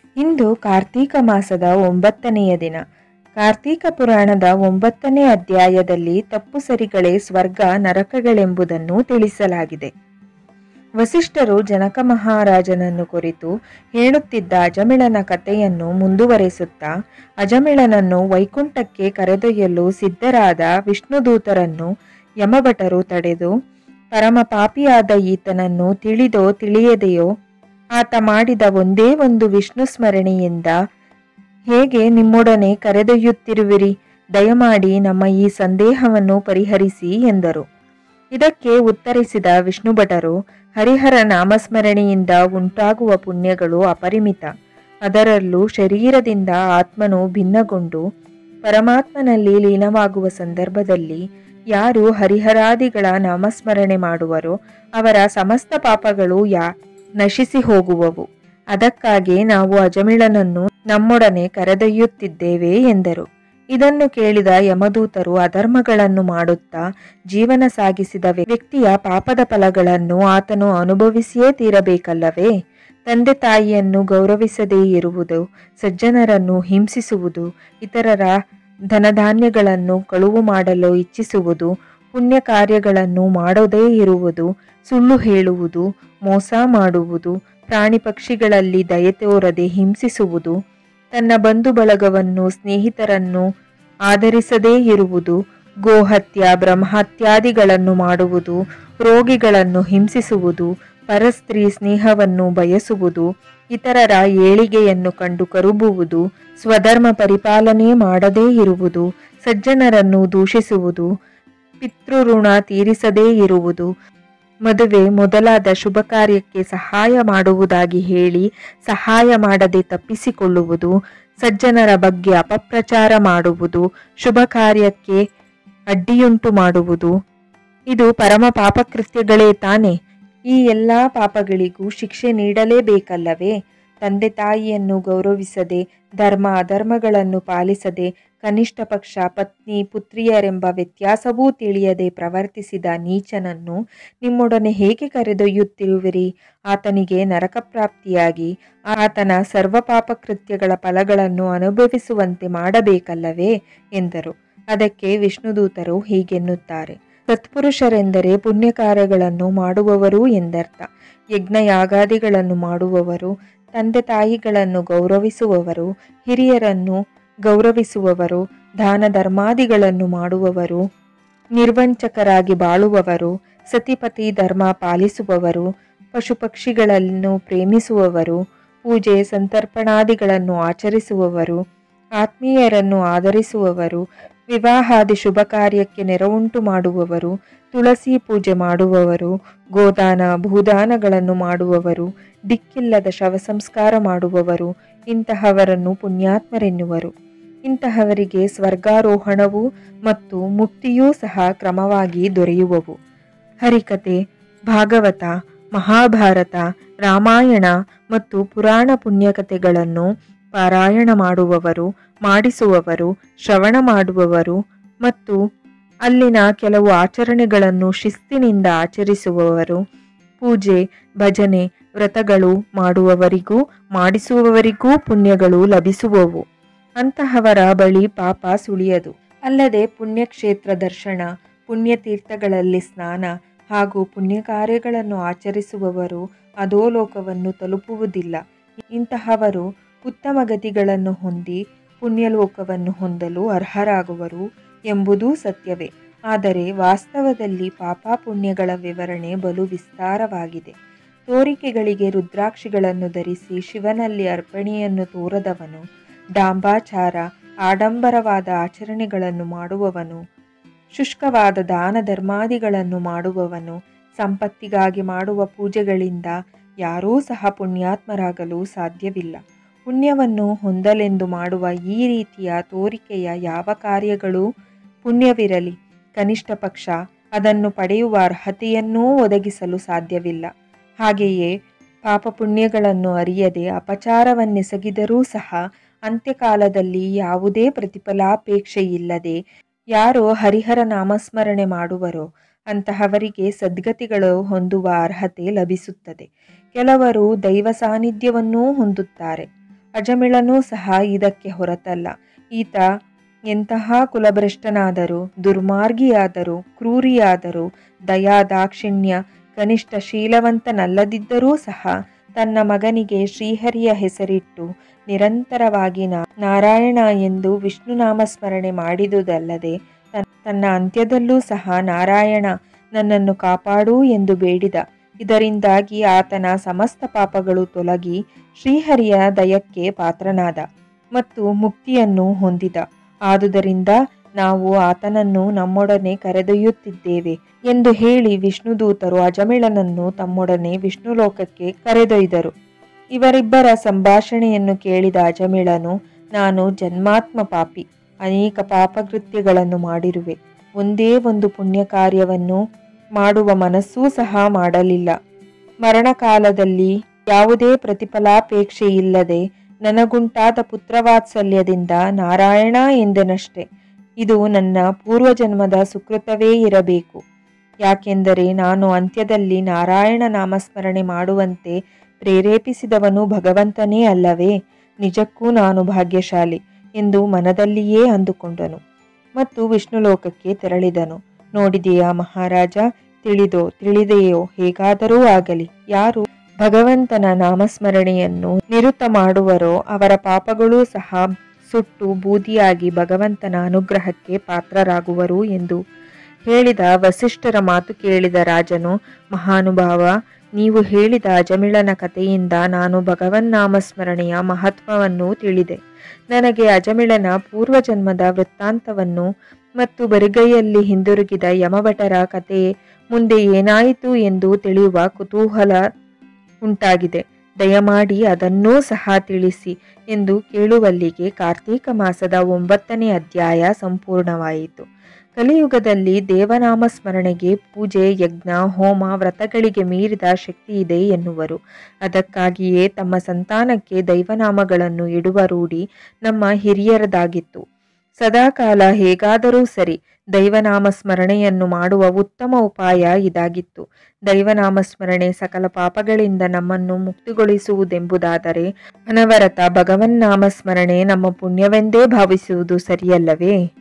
ಇಂದು ಕಾರ್ತೀಕ ಮಾಸದ ಒಂಬತ್ತನೆಯ ದಿನ ಕಾರ್ತೀಕ ಪುರಾಣದ ಒಂಬತ್ತನೇ ಅಧ್ಯಾಯದಲ್ಲಿ ತಪ್ಪು ಸರಿಗಳೇ ಸ್ವರ್ಗ ನರಕಗಳೆಂಬುದನ್ನು ತಿಳಿಸಲಾಗಿದೆ ವಸಿಷ್ಠರು ಜನಕ ಮಹಾರಾಜನನ್ನು ಕುರಿತು ಹೇಳುತ್ತಿದ್ದ ಅಜಮಿಳನ ಕಥೆಯನ್ನು ಮುಂದುವರೆಸುತ್ತಾ ಅಜಮಿಳನನ್ನು ವೈಕುಂಠಕ್ಕೆ ಕರೆದೊಯ್ಯಲು ಸಿದ್ಧರಾದ ವಿಷ್ಣುದೂತರನ್ನು ಯಮಭಟರು ತಡೆದು ಪರಮ ಪಾಪಿಯಾದ ಈತನನ್ನು ತಿಳಿದೋ ತಿಳಿಯದೆಯೋ ಆತ ಮಾಡಿದ ಒಂದೇ ಒಂದು ವಿಷ್ಣು ಸ್ಮರಣೆಯಿಂದ ಹೇಗೆ ನಿಮ್ಮೊಡನೆ ಕರೆದೊಯ್ಯುತ್ತಿರುವಿರಿ ದಯಮಾಡಿ ನಮ್ಮ ಈ ಸಂದೇಹವನ್ನು ಪರಿಹರಿಸಿ ಎಂದರು ಇದಕ್ಕೆ ಉತ್ತರಿಸಿದ ವಿಷ್ಣುಭಟರು ಹರಿಹರ ನಾಮಸ್ಮರಣೆಯಿಂದ ಉಂಟಾಗುವ ಪುಣ್ಯಗಳು ಅಪರಿಮಿತ ಅದರಲ್ಲೂ ಶರೀರದಿಂದ ಆತ್ಮನು ಭಿನ್ನಗೊಂಡು ಪರಮಾತ್ಮನಲ್ಲಿ ಲೀನವಾಗುವ ಸಂದರ್ಭದಲ್ಲಿ ಯಾರು ಹರಿಹರಾದಿಗಳ ನಾಮಸ್ಮರಣೆ ಮಾಡುವರೋ ಅವರ ಸಮಸ್ತ ಪಾಪಗಳು ಯಾ ನಶಿಸಿ ಹೋಗುವವು ಅದಕ್ಕಾಗಿ ನಾವು ಅಜಮಿಳನನ್ನು ನಮ್ಮೊಡನೆ ಕರೆದೊಯ್ಯುತ್ತಿದ್ದೇವೆ ಎಂದರು ಇದನ್ನು ಕೇಳಿದ ಯಮದೂತರು ಅಧರ್ಮಗಳನ್ನು ಮಾಡುತ್ತಾ ಜೀವನ ಸಾಗಿಸಿದ ವ್ಯಕ್ತಿಯ ಪಾಪದ ಫಲಗಳನ್ನು ಆತನು ಅನುಭವಿಸಿಯೇ ತೀರಬೇಕಲ್ಲವೇ ತಂದೆ ತಾಯಿಯನ್ನು ಗೌರವಿಸದೇ ಇರುವುದು ಸಜ್ಜನರನ್ನು ಹಿಂಸಿಸುವುದು ಇತರರ ಧನಧಾನ್ಯಗಳನ್ನು ಕಳುವು ಮಾಡಲು ಇಚ್ಛಿಸುವುದು ಪುಣ್ಯ ಕಾರ್ಯಗಳನ್ನು ಮಾಡದೇ ಇರುವುದು ಸುಳ್ಳು ಹೇಳುವುದು ಮೋಸ ಮಾಡುವುದು ಪ್ರಾಣಿ ಪಕ್ಷಿಗಳಲ್ಲಿ ದಯೆ ತೋರದೆ ಹಿಂಸಿಸುವುದು ತನ್ನ ಬಂಧು ಬಳಗವನ್ನು ಸ್ನೇಹಿತರನ್ನು ಆಧರಿಸದೇ ಇರುವುದು ಗೋಹತ್ಯ ಬ್ರಹ್ಮಹತ್ಯಾದಿಗಳನ್ನು ಮಾಡುವುದು ರೋಗಿಗಳನ್ನು ಹಿಂಸಿಸುವುದು ಪರಸ್ತ್ರೀ ಸ್ನೇಹವನ್ನು ಬಯಸುವುದು ಇತರರ ಏಳಿಗೆಯನ್ನು ಕಂಡು ಕರುಬುವುದು ಸ್ವಧರ್ಮ ಪರಿಪಾಲನೆ ಮಾಡದೇ ಇರುವುದು ಸಜ್ಜನರನ್ನು ದೂಷಿಸುವುದು ಪಿತೃಋಣ ತೀರಿಸದೇ ಇರುವುದು ಮದುವೆ ಮೊದಲಾದ ಶುಭ ಕಾರ್ಯಕ್ಕೆ ಸಹಾಯ ಮಾಡುವುದಾಗಿ ಹೇಳಿ ಸಹಾಯ ಮಾಡದೆ ತಪ್ಪಿಸಿಕೊಳ್ಳುವುದು ಸಜ್ಜನರ ಬಗ್ಗೆ ಅಪಪ್ರಚಾರ ಮಾಡುವುದು ಶುಭ ಕಾರ್ಯಕ್ಕೆ ಅಡ್ಡಿಯುಂಟು ಮಾಡುವುದು ಇದು ಪರಮ ಪಾಪಕೃತ್ಯಗಳೇ ತಾನೆ ಈ ಎಲ್ಲ ಪಾಪಗಳಿಗೂ ಶಿಕ್ಷೆ ನೀಡಲೇಬೇಕಲ್ಲವೇ ತಂದೆ ತಾಯಿಯನ್ನು ಗೌರವಿಸದೆ ಧರ್ಮ ಅಧರ್ಮಗಳನ್ನು ಪಾಲಿಸದೆ ಕನಿಷ್ಠ ಪಕ್ಷ ಪತ್ನಿ ಪುತ್ರಿಯರೆಂಬ ವ್ಯತ್ಯಾಸವೂ ತಿಳಿಯದೆ ಪ್ರವರ್ತಿಸಿದ ನೀಚನನ್ನು ನಿಮ್ಮೊಡನೆ ಹೇಗೆ ಕರೆದೊಯ್ಯುತ್ತಿರುವಿರಿ ಆತನಿಗೆ ನರಕ ಪ್ರಾಪ್ತಿಯಾಗಿ ಆತನ ಸರ್ವ ಪಾಪಕೃತ್ಯಗಳ ಫಲಗಳನ್ನು ಅನುಭವಿಸುವಂತೆ ಮಾಡಬೇಕಲ್ಲವೇ ಎಂದರು ಅದಕ್ಕೆ ವಿಷ್ಣುದೂತರು ಹೀಗೆನ್ನುತ್ತಾರೆ ಸತ್ಪುರುಷರೆಂದರೆ ಪುಣ್ಯ ಕಾರ್ಯಗಳನ್ನು ಮಾಡುವವರು ಎಂದರ್ಥ ಯಜ್ಞ ಯಾಗಾದಿಗಳನ್ನು ಮಾಡುವವರು ತಂದೆ ತಾಯಿಗಳನ್ನು ಗೌರವಿಸುವವರು ಹಿರಿಯರನ್ನು ಗೌರವಿಸುವವರು ದಾನ ಧರ್ಮಾದಿಗಳನ್ನು ಮಾಡುವವರು ನಿರ್ವಂಚಕರಾಗಿ ಬಾಳುವವರು ಸತಿಪತಿ ಧರ್ಮ ಪಾಲಿಸುವವರು ಪಶು ಪಕ್ಷಿಗಳನ್ನು ಪ್ರೇಮಿಸುವವರು ಪೂಜೆ ಸಂತರ್ಪಣಾದಿಗಳನ್ನು ಆಚರಿಸುವವರು ಆತ್ಮೀಯರನ್ನು ಆದರಿಸುವವರು ವಿವಾಹಾದಿ ಶುಭ ಕಾರ್ಯಕ್ಕೆ ನೆರವುಂಟು ಮಾಡುವವರು ತುಳಸಿ ಪೂಜೆ ಮಾಡುವವರು ಗೋದಾನ ಭೂದಾನಗಳನ್ನು ಮಾಡುವವರು ದಿಕ್ಕಿಲ್ಲದ ಶವ ಸಂಸ್ಕಾರ ಮಾಡುವವರು ಇಂತಹವರನ್ನು ಪುಣ್ಯಾತ್ಮರೆನ್ನುವರು ಇಂತಹವರಿಗೆ ಸ್ವರ್ಗಾರೋಹಣವೂ ಮತ್ತು ಮುಕ್ತಿಯೂ ಸಹ ಕ್ರಮವಾಗಿ ದೊರೆಯುವವು ಹರಿಕತೆ ಭಾಗವತ ಮಹಾಭಾರತ ರಾಮಾಯಣ ಮತ್ತು ಪುರಾಣ ಪುಣ್ಯಕಥೆಗಳನ್ನು ಪಾರಾಯಣ ಮಾಡುವವರು ಮಾಡಿಸುವವರು ಶ್ರವಣ ಮಾಡುವವರು ಮತ್ತು ಅಲ್ಲಿನ ಕೆಲವು ಆಚರಣೆಗಳನ್ನು ಶಿಸ್ತಿನಿಂದ ಆಚರಿಸುವವರು ಪೂಜೆ ಭಜನೆ ವ್ರತಗಳು ಮಾಡುವವರಿಗೂ ಮಾಡಿಸುವವರಿಗೂ ಪುಣ್ಯಗಳು ಲಭಿಸುವವು ಅಂತಹವರ ಬಳಿ ಪಾಪ ಸುಳಿಯದು ಅಲ್ಲದೆ ಪುಣ್ಯಕ್ಷೇತ್ರ ದರ್ಶನ ಪುಣ್ಯತೀರ್ಥಗಳಲ್ಲಿ ಸ್ನಾನ ಹಾಗೂ ಪುಣ್ಯ ಕಾರ್ಯಗಳನ್ನು ಆಚರಿಸುವವರು ಅಧೋಲೋಕವನ್ನು ತಲುಪುವುದಿಲ್ಲ ಇಂತಹವರು ಉತ್ತಮ ಗತಿಗಳನ್ನು ಹೊಂದಿ ಪುಣ್ಯಲೋಕವನ್ನು ಹೊಂದಲು ಅರ್ಹರಾಗುವರು ಎಂಬುದೂ ಸತ್ಯವೇ ಆದರೆ ವಾಸ್ತವದಲ್ಲಿ ಪಾಪ ಪುಣ್ಯಗಳ ವಿವರಣೆ ಬಲು ವಿಸ್ತಾರವಾಗಿದೆ ತೋರಿಕೆಗಳಿಗೆ ರುದ್ರಾಕ್ಷಿಗಳನ್ನು ಧರಿಸಿ ಶಿವನಲ್ಲಿ ಅರ್ಪಣೆಯನ್ನು ತೋರದವನು ಡಾಂಬಾಚಾರ ಆಡಂಬರವಾದ ಆಚರಣೆಗಳನ್ನು ಮಾಡುವವನು ಶುಷ್ಕವಾದ ದಾನ ಧರ್ಮಾದಿಗಳನ್ನು ಮಾಡುವವನು ಸಂಪತ್ತಿಗಾಗಿ ಮಾಡುವ ಪೂಜೆಗಳಿಂದ ಯಾರೂ ಸಹ ಪುಣ್ಯಾತ್ಮರಾಗಲು ಸಾಧ್ಯವಿಲ್ಲ ಪುಣ್ಯವನ್ನು ಹೊಂದಲೆಂದು ಮಾಡುವ ಈ ರೀತಿಯ ತೋರಿಕೆಯ ಯಾವ ಕಾರ್ಯಗಳೂ ಪುಣ್ಯವಿರಲಿ ಕನಿಷ್ಠ ಪಕ್ಷ ಅದನ್ನು ಪಡೆಯುವ ಅರ್ಹತೆಯನ್ನೂ ಒದಗಿಸಲು ಸಾಧ್ಯವಿಲ್ಲ ಹಾಗೆಯೇ ಪಾಪ ಪುಣ್ಯಗಳನ್ನು ಅರಿಯದೆ ಅಪಚಾರವನ್ನೆಸಗಿದರೂ ಸಹ ಅಂತ್ಯಕಾಲದಲ್ಲಿ ಯಾವುದೇ ಪ್ರತಿಫಲಾಪೇಕ್ಷೆಯಿಲ್ಲದೆ ಯಾರು ಹರಿಹರ ನಾಮಸ್ಮರಣೆ ಮಾಡುವರೋ ಅಂತಹವರಿಗೆ ಸದ್ಗತಿಗಳು ಹೊಂದುವ ಅರ್ಹತೆ ಲಭಿಸುತ್ತದೆ ಕೆಲವರು ದೈವ ಸಾನ್ನಿಧ್ಯವನ್ನೂ ಹೊಂದುತ್ತಾರೆ ಅಜಮಿಳನೂ ಸಹ ಇದಕ್ಕೆ ಹೊರತಲ್ಲ ಈತ ಎಂತಹ ಕುಲಭ್ರಷ್ಟನಾದರೂ ದುರ್ಮಾರ್ಗಿಯಾದರೂ ಕ್ರೂರಿಯಾದರೂ ದಯಾ ದಾಕ್ಷಿಣ್ಯ ಕನಿಷ್ಠ ಶೀಲವಂತನಲ್ಲದಿದ್ದರೂ ಸಹ ತನ್ನ ಮಗನಿಗೆ ಶ್ರೀಹರಿಯ ಹೆಸರಿಟ್ಟು ನಿರಂತರವಾಗಿ ನಾರಾಯಣ ಎಂದು ವಿಷ್ಣು ನಾಮಸ್ಮರಣೆ ಮಾಡಿದುದಲ್ಲದೆ ತನ್ನ ಅಂತ್ಯದಲ್ಲೂ ಸಹ ನಾರಾಯಣ ನನ್ನನ್ನು ಕಾಪಾಡು ಎಂದು ಬೇಡಿದ ಇದರಿಂದಾಗಿ ಆತನ ಸಮಸ್ತ ಪಾಪಗಳು ತೊಲಗಿ ಶ್ರೀಹರಿಯ ದಯಕ್ಕೆ ಪಾತ್ರನಾದ ಮತ್ತು ಮುಕ್ತಿಯನ್ನು ಹೊಂದಿದ ಆದುದರಿಂದ ನಾವು ಆತನನ್ನು ನಮ್ಮೊಡನೆ ಕರೆದೊಯ್ಯುತ್ತಿದ್ದೇವೆ ಎಂದು ಹೇಳಿ ವಿಷ್ಣುದೂತರು ಅಜಮಿಳನನ್ನು ತಮ್ಮೊಡನೆ ವಿಷ್ಣು ಲೋಕಕ್ಕೆ ಕರೆದೊಯ್ದರು ಇವರಿಬ್ಬರ ಸಂಭಾಷಣೆಯನ್ನು ಕೇಳಿದ ಅಜಮಿಳನು ನಾನು ಜನ್ಮಾತ್ಮ ಪಾಪಿ ಅನೇಕ ಪಾಪಕೃತ್ಯಗಳನ್ನು ಮಾಡಿರುವೆ ಒಂದೇ ಒಂದು ಪುಣ್ಯ ಕಾರ್ಯವನ್ನು ಮಾಡುವ ಮನಸ್ಸೂ ಸಹ ಮಾಡಲಿಲ್ಲ ಮರಣಕಾಲದಲ್ಲಿ ಯಾವುದೇ ಪ್ರತಿಫಲಾಪೇಕ್ಷೆ ಇಲ್ಲದೆ ನನಗುಂಟಾದ ಪುತ್ರವಾತ್ಸಲ್ಯದಿಂದ ನಾರಾಯಣ ಎಂದೆನಷ್ಟೆ ಇದು ನನ್ನ ಪೂರ್ವಜನ್ಮದ ಸುಕೃತವೇ ಇರಬೇಕು ಯಾಕೆಂದರೆ ನಾನು ಅಂತ್ಯದಲ್ಲಿ ನಾರಾಯಣ ನಾಮಸ್ಮರಣೆ ಮಾಡುವಂತೆ ಪ್ರೇರೇಪಿಸಿದವನು ಭಗವಂತನೇ ಅಲ್ಲವೇ ನಿಜಕ್ಕೂ ನಾನು ಭಾಗ್ಯಶಾಲಿ ಎಂದು ಮನದಲ್ಲಿಯೇ ಅಂದುಕೊಂಡನು ಮತ್ತು ವಿಷ್ಣುಲೋಕಕ್ಕೆ ತೆರಳಿದನು ನೋಡಿದೆಯಾ ಮಹಾರಾಜ ತಿಳಿದೋ ತಿಳಿದೆಯೋ ಹೇಗಾದರೂ ಆಗಲಿ ಯಾರು ಭಗವಂತನ ನಾಮಸ್ಮರಣೆಯನ್ನು ನಿರುತ ಮಾಡುವರೋ ಅವರ ಪಾಪಗಳೂ ಸಹ ಸುಟ್ಟು ಬೂದಿಯಾಗಿ ಭಗವಂತನ ಅನುಗ್ರಹಕ್ಕೆ ಪಾತ್ರರಾಗುವರು ಎಂದು ಹೇಳಿದ ವಸಿಷ್ಠರ ಮಾತು ಕೇಳಿದ ರಾಜನು ಮಹಾನುಭಾವ ನೀವು ಹೇಳಿದ ಅಜಮಿಳನ ಕಥೆಯಿಂದ ನಾನು ಭಗವನ್ನಾಮಸ್ಮರಣೆಯ ಮಹತ್ವವನ್ನು ತಿಳಿದೆ ನನಗೆ ಅಜಮಿಳನ ಪೂರ್ವಜನ್ಮದ ವೃತ್ತಾಂತವನ್ನು ಮತ್ತು ಬರಿಗೈಯಲ್ಲಿ ಹಿಂದಿರುಗಿದ ಯಮಭಟರ ಕತೆ ಮುಂದೆ ಏನಾಯಿತು ಎಂದು ತಿಳಿಯುವ ಕುತೂಹಲ ಉಂಟಾಗಿದೆ ದಯಮಾಡಿ ಅದನ್ನೂ ಸಹ ತಿಳಿಸಿ ಎಂದು ಕೇಳುವಲ್ಲಿಗೆ ಕಾರ್ತೀಕ ಮಾಸದ ಒಂಬತ್ತನೇ ಅಧ್ಯಾಯ ಸಂಪೂರ್ಣವಾಯಿತು ಕಲಿಯುಗದಲ್ಲಿ ದೇವನಾಮ ಸ್ಮರಣೆಗೆ ಪೂಜೆ ಯಜ್ಞ ಹೋಮ ವ್ರತಗಳಿಗೆ ಮೀರಿದ ಶಕ್ತಿ ಇದೆ ಎನ್ನುವರು ಅದಕ್ಕಾಗಿಯೇ ತಮ್ಮ ಸಂತಾನಕ್ಕೆ ದೈವನಾಮಗಳನ್ನು ಇಡುವ ರೂಢಿ ನಮ್ಮ ಹಿರಿಯರದಾಗಿತ್ತು ಸದಾಕಾಲ ಹೇಗಾದರೂ ಸರಿ ದೈವನಾಮ ಸ್ಮರಣೆಯನ್ನು ಮಾಡುವ ಉತ್ತಮ ಉಪಾಯ ಇದಾಗಿತ್ತು ದೈವನಾಮ ಸ್ಮರಣೆ ಸಕಲ ಪಾಪಗಳಿಂದ ನಮ್ಮನ್ನು ಮುಕ್ತಿಗೊಳಿಸುವುದೆಂಬುದಾದರೆ ಅನವರತ ಭಗವನ್ನಾಮ ಸ್ಮರಣೆ ನಮ್ಮ ಪುಣ್ಯವೆಂದೇ ಭಾವಿಸುವುದು ಸರಿಯಲ್ಲವೇ